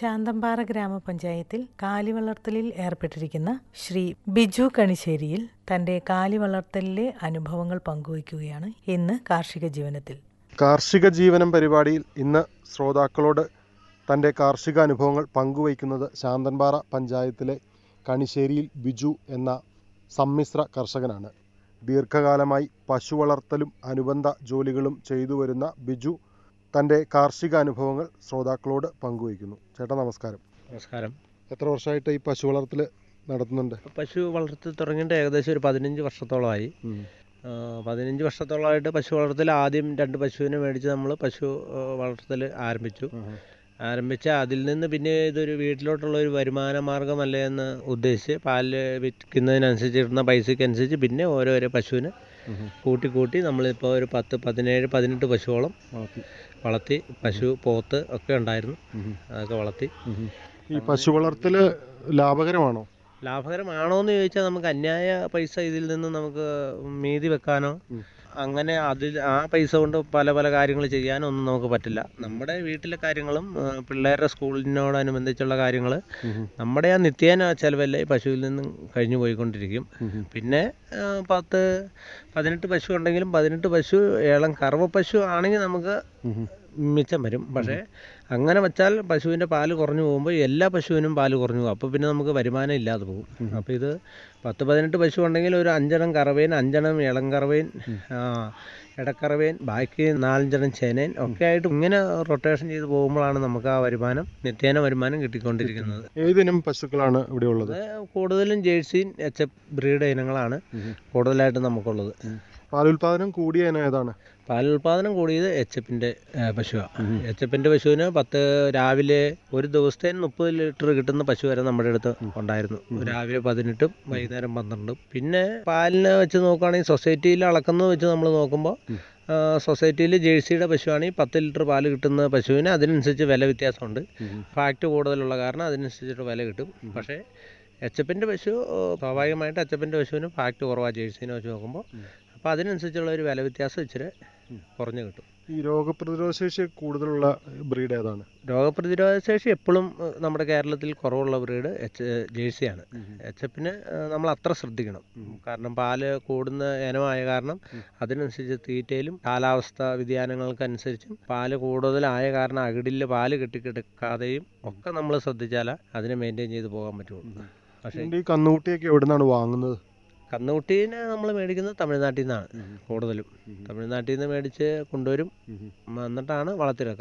ശാന്തമ്പാറ ഗ്രാമപഞ്ചായത്തിൽ കാലി വളർത്തലിൽ ഏർപ്പെട്ടിരിക്കുന്ന ശ്രീ ബിജു കണിശ്ശേരിയിൽ തന്റെ കാലി വളർത്തലിലെ അനുഭവങ്ങൾ പങ്കുവയ്ക്കുകയാണ് ഇന്ന് കാർഷിക ജീവനത്തിൽ കാർഷിക ജീവനം പരിപാടിയിൽ ഇന്ന് ശ്രോതാക്കളോട് തൻ്റെ കാർഷിക അനുഭവങ്ങൾ പങ്കുവയ്ക്കുന്നത് ശാന്തൻപാറ പഞ്ചായത്തിലെ കണിശ്ശേരിയിൽ ബിജു എന്ന സമ്മിശ്ര കർഷകനാണ് ദീർഘകാലമായി പശു വളർത്തലും അനുബന്ധ ജോലികളും ചെയ്തു വരുന്ന ബിജു തൻ്റെ കാർഷിക അനുഭവങ്ങൾ ശ്രോതാക്കളോട് പങ്കുവയ്ക്കുന്നു ചേട്ടാ നമസ്കാരം നമസ്കാരം എത്ര വർഷമായിട്ട് ഈ പശു വളർത്തൽ നടത്തുന്നുണ്ട് പശു വളർത്തി തുടങ്ങിയിട്ട് ഏകദേശം ഒരു പതിനഞ്ച് വർഷത്തോളമായി ആ, പതിനഞ്ച് വർഷത്തോളമായിട്ട് പശു വളർത്തൽ ആദ്യം രണ്ട് പശുവിനെ മേടിച്ച് നമ്മൾ പശു ആ, വളർത്തൽ ആരംഭിച്ചു ആരംഭിച്ച് അതിൽ നിന്ന് പിന്നെ ഇതൊരു വീട്ടിലോട്ടുള്ള ഒരു വരുമാന മാർഗ്ഗമല്ലേ എന്ന് ഉദ്ദേശിച്ച് പാല് വിൽക്കുന്നതിനനുസരിച്ച് കിട്ടുന്ന പൈസയ്ക്ക് അനുസരിച്ച് പിന്നെ ഓരോരോ പശുവിനെ കൂട്ടി കൂട്ടി നമ്മളിപ്പോൾ ഒരു പത്ത് പതിനേഴ് പതിനെട്ട് പശുവോളം വളർത്തി പശു പോത്ത് ഒക്കെ ഉണ്ടായിരുന്നു അതൊക്കെ വളർത്തി ഈ പശു വളർത്തൽ ലാഭകരമാണോ ലാഭകരമാണോ എന്ന് ചോദിച്ചാൽ നമുക്ക് അന്യായ പൈസ ഇതിൽ നിന്ന് നമുക്ക് മീതി വെക്കാനോ ഉം. അങ്ങനെ അതിൽ ആ പൈസ കൊണ്ട് പല പല കാര്യങ്ങൾ ചെയ്യാനോ ഒന്നും നമുക്ക് പറ്റില്ല നമ്മുടെ വീട്ടിലെ കാര്യങ്ങളും ആ, പിള്ളേരുടെ സ്കൂളിനോടനുബന്ധിച്ചുള്ള കാര്യങ്ങൾ നമ്മുടെ ആ നിത്യേന ചിലവല്ലേ ഈ പശുവിൽ നിന്നും കഴിഞ്ഞു പോയിക്കൊണ്ടിരിക്കും പിന്നെ ആ, പത്ത് പതിനെട്ട് പശു ഉണ്ടെങ്കിലും പതിനെട്ട് പശു ഏളം കറവ പശു ആണെങ്കിൽ നമുക്ക് മിച്ചം വരും പക്ഷേ അങ്ങനെ വെച്ചാൽ പശുവിൻ്റെ പാല് കുറഞ്ഞു പോകുമ്പോൾ എല്ലാ പശുവിനും പാല് കുറഞ്ഞു പോകും അപ്പോൾ പിന്നെ നമുക്ക് വരുമാനം ഇല്ലാതെ പോകും അപ്പോൾ ഇത് പത്ത് പതിനെട്ട് പശു ഉണ്ടെങ്കിൽ ഒരു അഞ്ചെണ്ണം കറവേൻ അഞ്ചെണ്ണം ഇളം കറവേൻ ആ, ഇടക്കറവേൻ ബാക്കി നാലഞ്ചെണ്ണം ചേനേൻ ഒക്കെ ആയിട്ട് ഇങ്ങനെ റൊട്ടേഷൻ ചെയ്ത് പോകുമ്പോഴാണ് നമുക്ക് ആ വരുമാനം നിത്യേന വരുമാനം കിട്ടിക്കൊണ്ടിരിക്കുന്നത് ഏതിനം പശുക്കളാണ് ഇവിടെ ഉള്ളത് അത് കൂടുതലും ജേഴ്സിയും എച്ച് എഫ് ബ്രീഡ് ഇനങ്ങളാണ് കൂടുതലായിട്ട് നമുക്കുള്ളത് പാലുൽപാദനം കൂടിയ ഇനം ഏതാണ് പാലുൽപാദനം കൂടിയത് എച്ച് എഫിൻ്റെ പശുവാണ് എച്ച് എഫിൻ്റെ പശുവിന് പത്ത് രാവിലെ ഒരു ദിവസത്തേന് മുപ്പത് ലിറ്റർ കിട്ടുന്ന പശു വരെ നമ്മുടെ അടുത്ത് ഉണ്ടായിരുന്നു രാവിലെ പതിനെട്ടും വൈകുന്നേരം പന്ത്രണ്ടും പിന്നെ പാലിനെ വെച്ച് നോക്കുകയാണെങ്കിൽ സൊസൈറ്റിയിൽ അളക്കുന്നത് വെച്ച് നമ്മൾ നോക്കുമ്പോൾ സൊസൈറ്റിയിൽ ജേഴ്സിയുടെ പശുവാണെങ്കിൽ പത്ത് ലിറ്റർ പാല് കിട്ടുന്ന പശുവിന് അതിനനുസരിച്ച് വില വ്യത്യാസമുണ്ട് ഫാക്റ്റ് കൂടുതലുള്ള കാരണം അതിനനുസരിച്ചിട്ട് വില കിട്ടും പക്ഷേ എച്ച് എഫിൻ്റെ പശു ഏ, സ്വാഭാവികമായിട്ട് എച്ച് എഫിൻ്റെ പശുവിന് ഫാക്റ്റ് കുറവാണ് ജേഴ്സിനെ വെച്ച് നോക്കുമ്പോൾ അപ്പോൾ അതിനനുസരിച്ചുള്ള ഒരു വില വ്യത്യാസം ഇച്ചിരി കുറഞ്ഞു കിട്ടും ഈ രോഗപ്രതിരോധ ശേഷി കൂടുതലുള്ള ബ്രീഡ് ഏതാണ് രോഗപ്രതിരോധ ശേഷി എപ്പോഴും ഏ, നമ്മുടെ കേരളത്തിൽ കുറവുള്ള ബ്രീഡ് എച്ച് ജേഴ്സിയാണ് എച്ച് എഫിന് നമ്മൾ അത്ര ശ്രദ്ധിക്കണം കാരണം പാല് കൂടുന്ന ഇനമായ കാരണം അതിനനുസരിച്ച് തീറ്റയിലും കാലാവസ്ഥ വ്യതിയാനങ്ങൾക്കനുസരിച്ചും പാല് കൂടുതലായ കാരണം അകിടിൽ പാല് കെട്ടിക്കിടക്കാതെയും ഒക്കെ നമ്മൾ ശ്രദ്ധിച്ചാൽ അതിനെ മെയിൻറ്റെയിൻ ചെയ്ത് പോകാൻ പറ്റുള്ളൂ പക്ഷേ ഇതിന്റെ ഈ കന്നുകുട്ടിയൊക്കെ എവിടെ നിന്നാണ് വാങ്ങുന്നത് കന്നുകുട്ടീനെ നമ്മൾ മേടിക്കുന്നത് തമിഴ്നാട്ടിൽ നിന്നാണ് കൂടുതലും തമിഴ്നാട്ടിൽ നിന്ന് മേടിച്ച് കൊണ്ടുവരും എന്നിട്ടാണ് വളർത്തിയെടുക്കുക